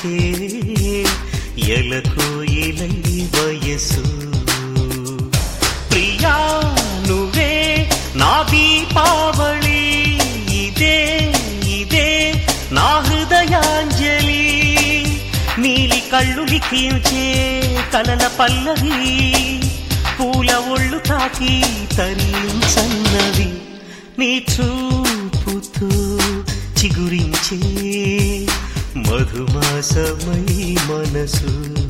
రవళించే ఎలకు ఇలై వయసు ప్రియా నువ్వే నా దీపావళి ఇదే ఇదే నా హృదయాంజలి నీలి కళ్ళు లిఖించే కలల పల్లవి పూల ఒళ్ళు తాకి తరించన్నవి నీ చూపుతూ చిగురించే మధుమాసమై మనసు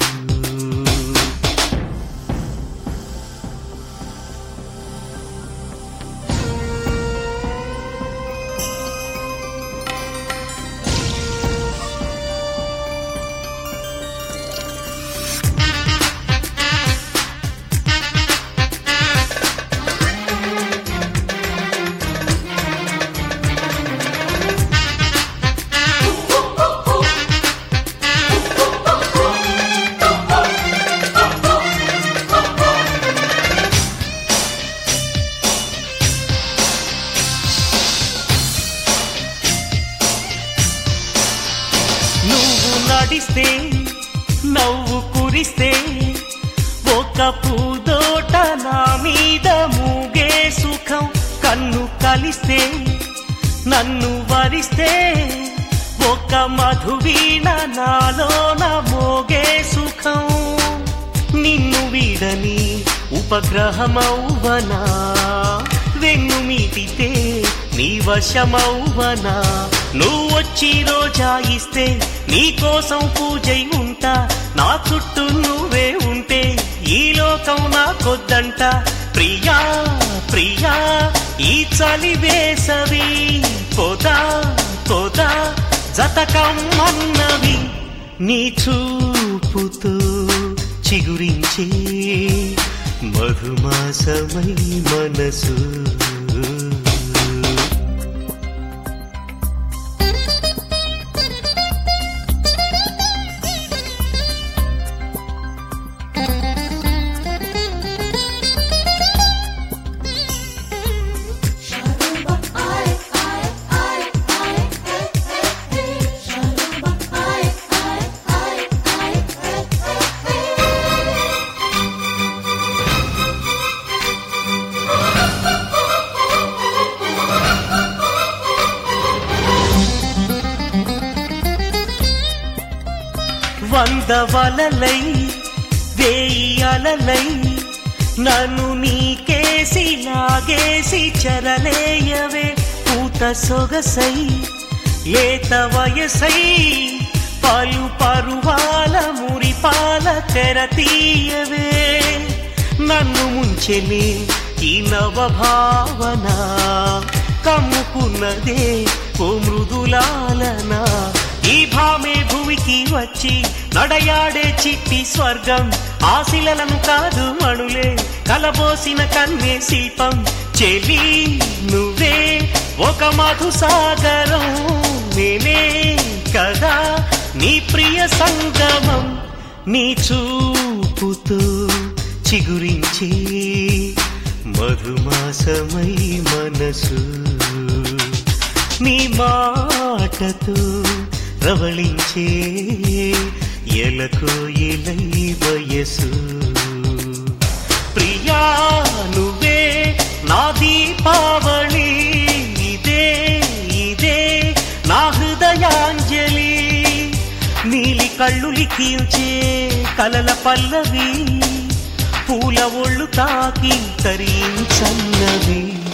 నువ్వు నడిస్తే నవ్వు కురిస్తే ఒక పూదోట నా మీద మూగే సుఖం కన్ను కలిస్తే నన్ను వరిస్తే ఒక మధువీణ నాలోన మోగే సుఖం నిన్ను వీడని ఉపగ్రహమౌవనా వెన్ను మీటితే నీ వశమౌవనా నువ్వొచ్చి రోజాయిస్తే నీ కోసం పూజై ఉంటా నా చుట్టూ నువ్వే ఉంటే ఈ లోకం నాకొద్దంట ప్రియా ప్రియా ఈ చలి వేసవి పొదా పొదా జతకమ్మన్నవి నీ చూపుతో చిగురించే మధుమాసమై మనసు Sharuba, I, I, I, I, hey, hey, hey. Sharuba, I, I, I, I, hey, hey, hey. వంద వలలై వేయి అలలై నన్ను నీకేసి లాగేసి చరలేయవే పూత సొగసై లేత వయసై పలు పరువాల మురిపాల తెర తీయవే నన్ను ముంచెలే ఈ నవ భావన కమ్ముకున్నదే ఓ మృదులాలన ఈ భామే భూమికి వచ్చి నడయాడే చిట్టి స్వర్గం ఆశిలలను కాదు మణులే కలబోసిన కన్నే శిల్పం చెలి నువ్వే ఒక మధు సాగరం నేనే కదా నీ ప్రియ సంగమం నీ చూపుతో చిగురించి మధుమాసమై మనసు నీ మాటతో రవళించే ఎలకు ఇలై వయసు ప్రియా నువ్వే నా దీపావళి ఇదే ఇదే నా హృదయాంజలి నీలి కళ్ళు లిఖించే కలల పల్లవి పూల ఒళ్ళు తాకి తరించన్నవి